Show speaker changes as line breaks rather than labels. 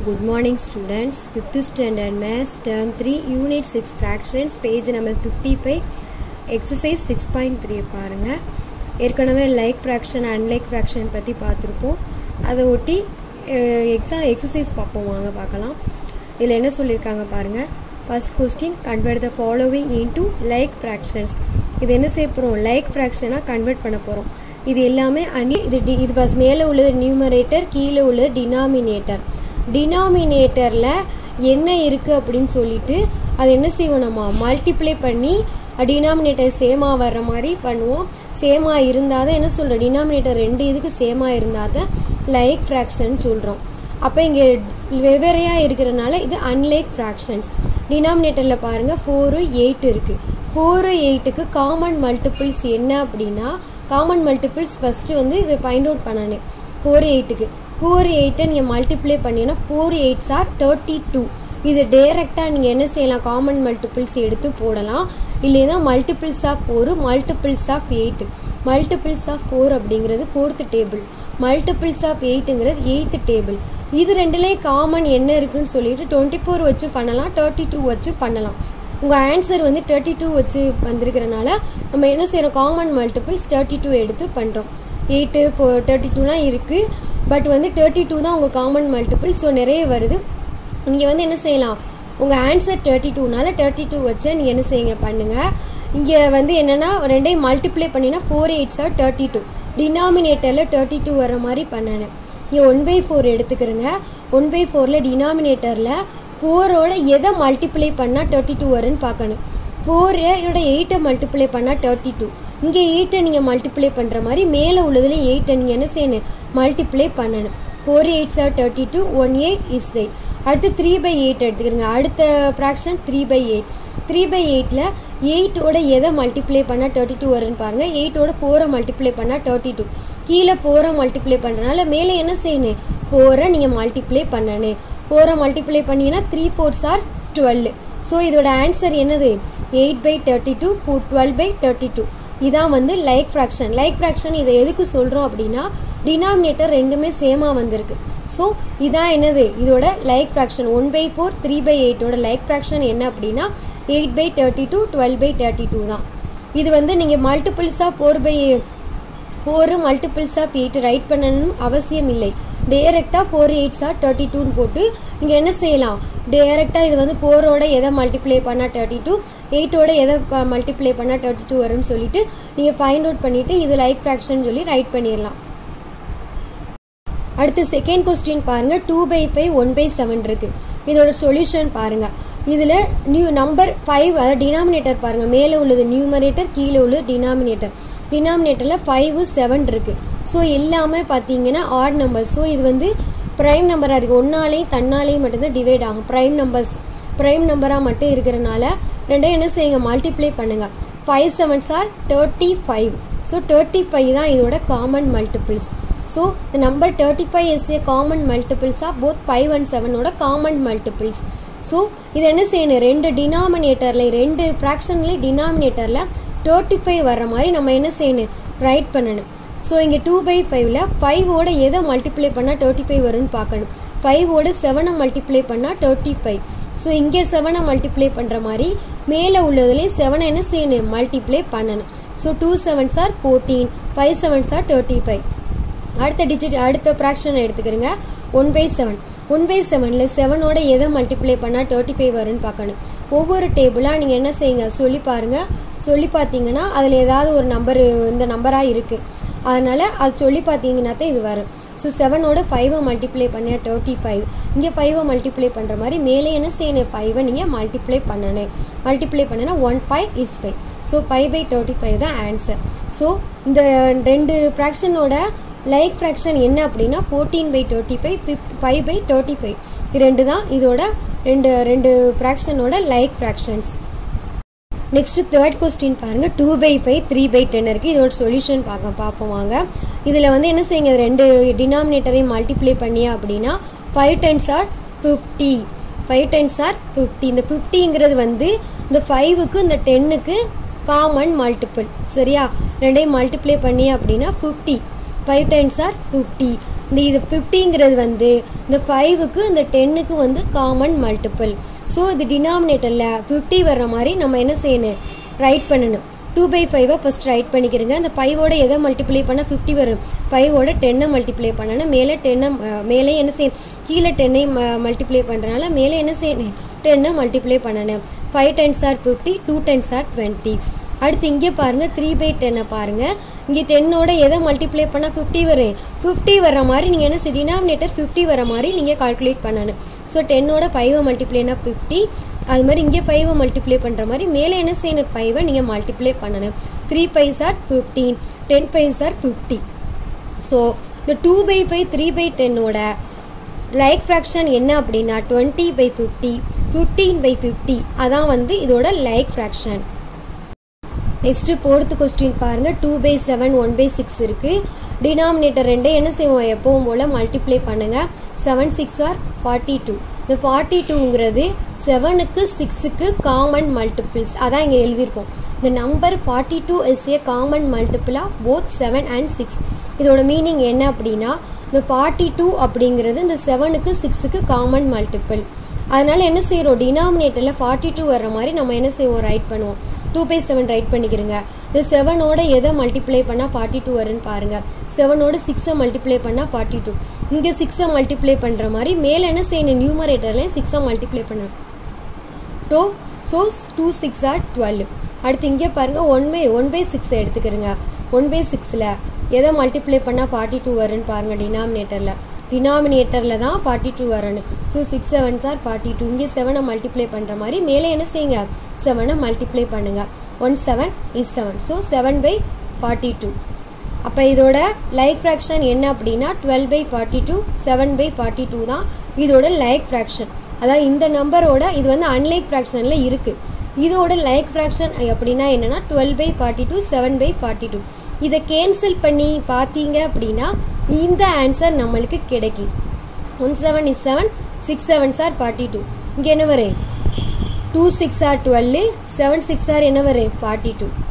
Good morning students. 5th standard maths term 3 unit 6 fractions page number 55 exercise 6.3 பாருங்க ஏற்கனவே like fraction unlike fraction பற்றி பார்த்துருப்போம் அதை ஒட்டி எக்ஸாம் எக்ஸசைஸ் பார்ப்போம் வாங்க பார்க்கலாம் இதில் என்ன சொல்லியிருக்காங்க பாருங்கள் first question convert the following into like fractions இது என்ன செய்ய போகிறோம் லைக் ஃப்ராக்ஷனாக கன்வெர்ட் பண்ண போகிறோம் இது எல்லாமே அணி இது டி இது பஸ் மேலே உள்ளது நியூமரேட்டர் கீழே உள்ளது டினாமினேட்டர் டினாமினேட்டரில் என்ன இருக்குது அப்படின்னு சொல்லிட்டு அது என்ன செய்வோம் நம்ம மல்டிப்ளை பண்ணி டினாமினேட்டர் சேமாக வர்ற மாதிரி பண்ணுவோம் சேமாக இருந்தால் தான் என்ன சொல்கிறோம் டினாமினேட்டர் ரெண்டு இதுக்கு சேமாக இருந்தால் தான் லைக் ஃப்ராக்ஷன் சொல்கிறோம் அப்போ இங்கே வெவ்வேறையாக இருக்கிறனால இது அன்லைக் ஃப்ராக்ஷன்ஸ் டினாமினேட்டரில் பாருங்கள் ஃபோரு எயிட் இருக்குது ஃபோரு எயிட்டுக்கு காமன் மல்டிபிள்ஸ் என்ன அப்படின்னா காமன் மல்டிபிள்ஸ் ஃபஸ்ட்டு வந்து இதை ஃபைண்ட் அவுட் பண்ணணும் ஃபோர் எயிட்டுக்கு ஃபோர் எயிட்டை நீங்கள் மல்டிப்ளை பண்ணிங்கன்னா four eights are thirty two இது டேரெக்டாக நீங்கள் என்ன செய்யலாம் காமன் மல்டிபிள்ஸ் எடுத்து போடலாம் இல்லைன்னா multiples of four multiples of eight multiples of four அப்படிங்கிறது ஃபோர்த்து டேபிள் மல்டிபிள்ஸ் ஆஃப் எயிட்டுங்கிறது எயித்து டேபிள் இது ரெண்டுலேயும் காமன் என்ன இருக்குன்னு சொல்லிட்டு டுவெண்ட்டி ஃபோர் வச்சு பண்ணலாம் தேர்ட்டி டூ வச்சு பண்ணலாம் உங்கள் ஆன்சர் வந்து தேர்ட்டி டூ வச்சு வந்திருக்கிறனால நம்ம என்ன செய்கிறோம் காமன் மல்டிபிள்ஸ் தேர்ட்டி டூ எடுத்து பண்ணுறோம் எயிட்டு ஃபோ தேர்ட்டி டூலாம் இருக்குது பட் வந்து தேர்ட்டி டூ தான் உங்கள் காமன் மல்டிபிள் ஸோ நிறைய வருது நீங்கள் வந்து என்ன செய்யலாம் உங்கள் ஆன்சர் தேர்ட்டி டூனால தேர்ட்டி டூ வச்சு நீங்கள் என்ன செய்யுங்க பண்ணுங்கள் இங்கே வந்து என்னென்னா ரெண்டையும் மல்டிப்ளை பண்ணினா four eights are thirty two டினாமினேட்டரில் தேர்ட்டி டூ வர மாதிரி பண்ணணும் இங்கே ஒன் பை ஃபோர் எடுத்துக்கிறேங்க ஒன் பை ஃபோரில் டினாமினேட்டரில் ஃபோரோட எதை மல்டிப்ளை பண்ணால் தேர்ட்டி டூ வரும்னு பார்க்கணும் ஃபோரோட எயிட்டை மல்டிப்ளை பண்ணால் தேர்ட்டி டூ இங்கே எயிட்டை நீங்கள் மல்டிப்ளை பண்ணுற மாதிரி மேலே உள்ளதுல எயிட்டை நீங்கள் என்ன செய்யணும் மல்டிப்ளை பண்ணணும் four eights are thirty two one eight is eight அடுத்து த்ரீ பை எயிட் எடுத்துக்கிறோங்க அடுத்த fraction three by eight three by எயிட்டில் எயிட்டோட எதை மல்டிப்ளை பண்ணால் தேர்ட்டி டூ வரும்னு பாருங்கள் எயிட்டோட ஃபோரை மல்டிப்ளை பண்ணால் தேர்ட்டி டூ கீழே ஃபோரை மல்டிப்ளை பண்ணுறதுனால மேலே என்ன செய்யணும் ஃபோரை நீங்கள் மல்டிப்ளை பண்ணணும் ஃபோரை மல்டிப்ளை பண்ணிங்கன்னா three fours are twelve so இதோட ஆன்சர் என்னது eight by thirty two four twelve by thirty two இதான் வந்து லைக் ஃப்ராக்ஷன் லைக் ஃப்ராக்ஷன் இதை எதுக்கு சொல்கிறோம் அப்படின்னா டினாமினேட்டர் ரெண்டுமே சேமாக வந்திருக்கு ஸோ இதான் என்னது இதோட like fraction one by four three by எயிட்டோட லைக் ஃப்ராக்ஷன் என்ன அப்படின்னா eight by thirty two twelve by thirty two தான் இது வந்து நீங்கள் மல்டிபிள்ஸாக four by four multiples of eight write பண்ணணும்னு அவசியம் இல்லை டேரெக்டாக ஃபோர் எயிட்ஸ் ஆர் தேர்ட்டி டூன்னு போட்டு நீங்கள் என்ன செய்யலாம் டேரெக்டாக இது வந்து ஃபோரோட எதை மல்டிப்ளை பண்ணால் தேர்ட்டி டூ எயிட்டோட எதை மல்டிப்ளை பண்ணால் தேர்ட்டி டூ வரும்னு சொல்லிட்டு நீங்கள் ஃபைண்ட் அவுட் பண்ணிவிட்டு இது லைக் ஃப்ராக்ஷன் சொல்லி ரைட் பண்ணிடலாம் அடுத்து செகண்ட் கொஸ்டின் பாருங்கள் two by five one by seven இருக்குது இதோட சொல்யூஷன் பாருங்கள் இதில் நியூ நம்பர் ஃபைவ் அதாவது டினாமினேட்டர் பாருங்கள் மேலே உள்ளது நியூமரேட்டர் கீழே உள்ளது டினாமினேட்டர் டினாமினேட்டரில் ஃபைவ் செவன் இருக்குது ஸோ எல்லாமே பார்த்தீங்கன்னா ஆட் நம்பர் ஸோ இது வந்து ப்ரைம் நம்பராக இருக்குது ஒன்னாலேயும் தன்னாலேயும் மட்டும்தான் டிவைட் ஆகும் ப்ரைம் நம்பர்ஸ் ப்ரைம் நம்பராக மட்டும் இருக்கிறனால ரெண்டையும் என்ன செய்யுங்க மல்டிப்ளை பண்ணுங்கள் five sevens are thirty five so thirty five தான் இதோட காமன் மல்டிபிள்ஸ் ஸோ இந்த number thirty five is a common multiples of both five and செவனோட காமன் மல்டிபிள்ஸ் ஸோ இது என்ன செய்யணும் ரெண்டு டினாமினேட்டரில் ரெண்டு ஃப்ராக்ஷன்லேயும் டினாமினேட்டரில் தேர்ட்டி ஃபைவ் வர்ற மாதிரி நம்ம என்ன செய்யணும் ரைட் பண்ணணும் ஸோ இங்கே டூ பை ஃபைவ்ல ஃபைவோட எதை மல்டிப்ளை பண்ணால் தேர்ட்டி ஃபைவ் வரும்னு பார்க்கணும் ஃபைவோட செவனை மல்டிப்ளை பண்ணால் தேர்ட்டி ஃபைவ் ஸோ இங்கே செவனை மல்டிப்ளை பண்ணுற மாதிரி மேலே உள்ளதுலேயும் செவனை என்ன செய்யணும் மல்டிப்ளை பண்ணணும் so two sevens are fourteen five sevens are thirty five அடுத்த டிஜிட் அடுத்த ஃப்ராக்ஷன் எடுத்துக்கிறேங்க one by seven one by செவனில் செவனோட எதை மல்டிப்ளை பண்ணால் தேர்ட்டி ஃபைவ் வரும்னு பார்க்கணும் ஒவ்வொரு டேபிளாக நீங்கள் என்ன செய்யுங்க சொல்லி பாருங்கள் சொல்லி பார்த்தீங்கன்னா அதில் ஏதாவது ஒரு நம்பர் இந்த நம்பராக இருக்குது அதனால் அது சொல்லி பார்த்தீங்கன்னா தான் இது வரும் ஸோ செவனோட ஃபைவை மல்டிப்ளை பண்ணியா தேர்ட்டி ஃபைவ் இங்கே ஃபைவை மல்டிப்ளை பண்ணுற மாதிரி மேலே என்ன செய்யணும் ஃபைவை நீங்கள் மல்டிப்ளை பண்ணணும் மல்டிப்ளை பண்ணினா one five is five so five by thirty five தான் ஆன்சர் ஸோ இந்த ரெண்டு ஃப்ராக்ஷனோட லைக் ஃப்ராக்ஷன் என்ன அப்படின்னா fourteen by thirty five fifth five by thirty five இது ரெண்டு தான் இதோட ரெண்டு ரெண்டு ஃப்ராக்ஷனோட like fractions next third question பாருங்கள் two by five three by ten இருக்குது இதோட சொல்யூஷன் பார்க்க பார்ப்போம் வாங்க இதில் வந்து என்ன செய்யுங்க ரெண்டு டினாமினேட்டரையும் மல்டிப்ளை பண்ணியா அப்படின்னா five tens are fifty five tens are fifty இந்த ஃபிஃப்டிங்கிறது வந்து இந்த ஃபைவுக்கு இந்த டென்னுக்கு காமன் மல்டிபிள் சரியா ரெண்டையும் மல்டிப்ளை பண்ணி அப்படின்னா fifty five tens are fifty இந்த இது ஃபிஃப்டிங்கிறது வந்து இந்த ஃபைவுக்கு இந்த டென்னுக்கு வந்து காமன் மல்டிபிள் ஸோ இது டினாமினேட்டரில் ஃபிஃப்டி வர்ற மாதிரி நம்ம என்ன செய்யணும் ரைட் பண்ணணும் டூ பை ஃபைவை ஃபஸ்ட் ரைட் பண்ணிக்கிறங்க அந்த ஃபைவோட எதை மல்டிப்ளை பண்ணால் ஃபிஃப்டி வரும் ஃபைவோட டென்னை மல்டிப்ளை பண்ணணும் மேலே டென்னை மேலே என்ன செய்யணும் கீழே டென்னை மல்டிப்ளை பண்ணுறனால மேலே என்ன செய்யணும் டென்னை மல்டிப்ளை பண்ணணும் five tens are fifty two tens are twenty அடுத்து இங்கே பாருங்கள் த்ரீ பை டென்னை பாருங்கள் இங்கே டென்னோட எதை மல்டிப்ளை பண்ணால் ஃபிஃப்டி வரும் ஃபிஃப்டி வர மாதிரி நீங்கள் என்ன டினாமினேட்டர் ஃபிஃப்டி வர மாதிரி நீங்கள் கால்குலேட் பண்ணணும் ஸோ டென்னோட ஃபைவை மல்டிப்ளைனா ஃபிஃப்டி அது மாதிரி இங்கே ஃபைவை மல்டிப்ளை பண்ணுற மாதிரி மேலே என்ன செய்யணும் ஃபைவை நீங்கள் மல்டிப்ளை பண்ணணும் three fives are fifteen ten fives are fifty so இந்த two by five three by டென்னோட லைக் ஃப்ராக்ஷன் என்ன அப்படின்னா twenty by fifty fifteen by fifty அதான் வந்து இதோட like fraction next fourth question பாருங்கள் two by seven one by six இருக்குது denominator ரெண்டே என்ன செய்வோம் எப்பவும் போல் மல்டிப்ளை பண்ணுங்கள் seven six are forty two இந்த ஃபார்ட்டி டூங்கிறது செவனுக்கு சிக்ஸுக்கு காமன் மல்டிபிள்ஸ் அதான் இங்கே எழுதியிருக்கோம் இந்த number forty two is a common மல்டிபிளாக போத் செவன் அண்ட் சிக்ஸ் இதோட மீனிங் என்ன அப்படின்னா இந்த ஃபார்ட்டி டூ அப்படிங்கிறது இந்த செவனுக்கு சிக்ஸுக்கு காமன் மல்டிபிள் அதனால என்ன செய்கிறோம் டினாமினேட்டரில் ஃபார்ட்டி டூ வர்ற மாதிரி நம்ம என்ன செய்வோம் ரைட் பண்ணுவோம் டூ பை செவன் ரைட் பண்ணிக்கிறங்க இந்த செவனோட எதை மல்டிப்ளை பண்ணால் ஃபார்ட்டி டூ வரும்னு பாருங்கள் செவனோட சிக்ஸை மல்டிப்ளை பண்ணால் ஃபார்ட்டி டூ இங்கே சிக்ஸை மல்டிப்ளை பண்ணுற மாதிரி மேலே என்ன செய்யணும் நியூமரேட்டர்லேயும் சிக்ஸை மல்டிப்ளை பண்ணணும் two so two six are twelve அடுத்து இங்கே பாருங்கள் ஒன் பை ஒன் பை சிக்ஸை எடுத்துக்கிறங்க ஒன் பை சிக்ஸில் எதை மல்டிப்ளை பண்ணால் ஃபார்ட்டி டூ வரும்னு பாருங்கள் டினாமினேட்டரில் டினாமினேட்டரில் தான் ஃபார்ட்டி டூ வரணும் so six sevens are forty two இங்கே செவனை மல்டிப்ளை பண்ணுற மாதிரி மேலே என்ன செய்யுங்க செவனை மல்டிப்ளை பண்ணுங்கள் one seven is seven so seven by forty two அப்போ இதோட லைக் ஃப்ராக்ஷன் என்ன அப்படின்னா twelve by forty two seven by forty two தான் இதோட லைக் ஃப்ராக்ஷன் அதாவது இந்த நம்பரோட இது வந்து அன்லைக் ஃப்ராக்ஷனில் இருக்குது இதோட லைக் ஃப்ராக்ஷன் அப்படின்னா என்னென்னா twelve by forty two seven by forty two இதை கேன்சல் பண்ணி பார்த்தீங்க அப்படின்னா இந்த ஆன்சர் நம்மளுக்கு கிடைக்கும் one seven is seven six seven are forty two இங்கே என்ன வரும் two six are twelve seven six are என்ன வரும் ஃபார்ட்டி டூ